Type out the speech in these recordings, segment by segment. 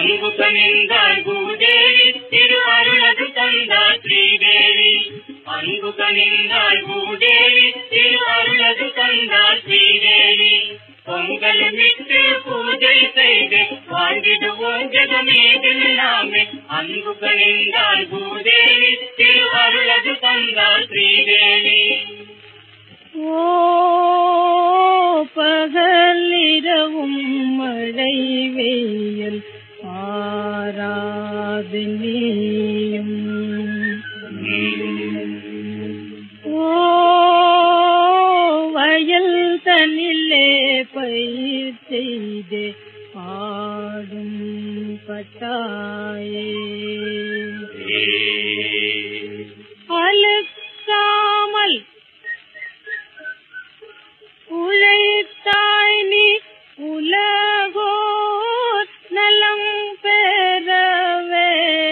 அன்பு கனிந்தாள் பூதேவி திருவருளது தந்தாள் ஸ்ரீதேவி அன்பு கனிந்தாள் பூதேவி திருவருளது தந்தாள் ஸ்ரீதேவி பொங்கல் விட்டு பூஜை செய்து வாழ்ந்திடுவோம் ஜெகமீதில் நாமே அன்பு கனிந்தாள் பூதேவி திருவருளது தந்தாள் ஸ்ரீதேவி ஓ பகலிரவும் மழை வெயில் ஆராது நீயும் ஓ வயல் தனிலே பயிர் செய்தே பாடும் பட்டாயே அழுக்காமல் உழைத்தாய் நீ உலகோர் நலம் பெறவே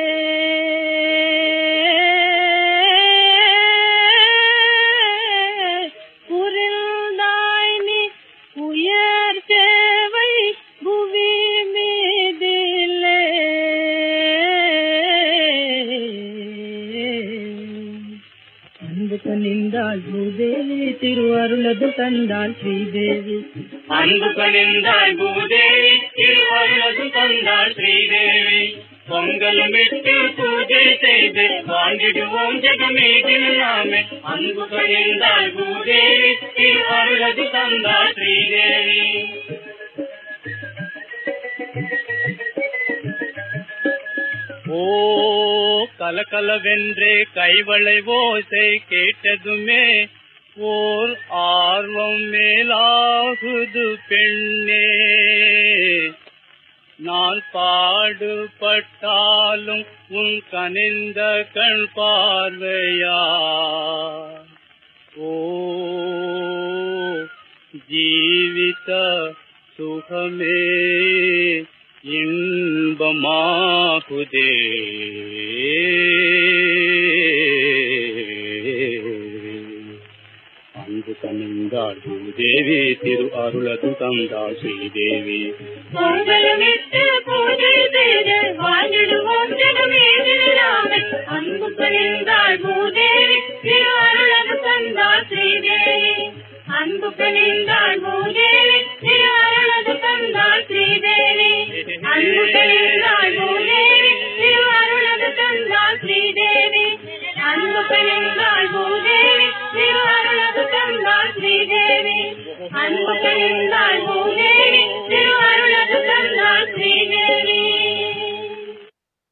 புரிந்தாய் நீ உயர் சேவை புவி மீதிலே அன்பு கனிந்தாள் பூதேவி திருவருளது தந்தாள் ஸ்ரீதேவி அன்பு கனிந்தாள் பூதேவி திருவருளது தந்தாள் ஸ்ரீதேவி பொங்கலும் விட்டு பூஜை செய்து வாழ்ந்திடுவோம் ஜெகமீதில் நாமே அன்பு கனிந்தாள் பூதேவி திருவருளது தந்தாள் ஸ்ரீதேவி ஓ கலகலவென்றே கைவளை ஓசை கேட்டதுமே ஓர் ஆர்வம் மேலாகுது பெண்ணே நான் பாடுபட்டாலும் உன் கனிந்த கண் பார்வையா ஓ ஜீவித சுகமே இன்பமாகுதே அன்பு கனிந்தாள் பூதேவி திரு அருளது தந்தாள் ஸ்ரீதேவி பொங்கலமிட்டு பூஜை செய்து வாழ்ந்திடுவோம் ஜெகமேதில் நாமே அன்பு கனிந்தாள் பூதேவி திருவருளது தந்தாள் ஸ்ரீதேவி அன்பு கனிந்தாள் பூதேவி திருவருளது தந்தாள் ஸ்ரீதேவி அன்பு கனிந்தாள் பூதேவி திருவருளது தந்தாள் ஸ்ரீதேவி அன்பு கனிந்தாள் பூதேவி திருவருளது தந்தாள் ஸ்ரீதேவி அன்பு கனிந்தாள் பூதேவி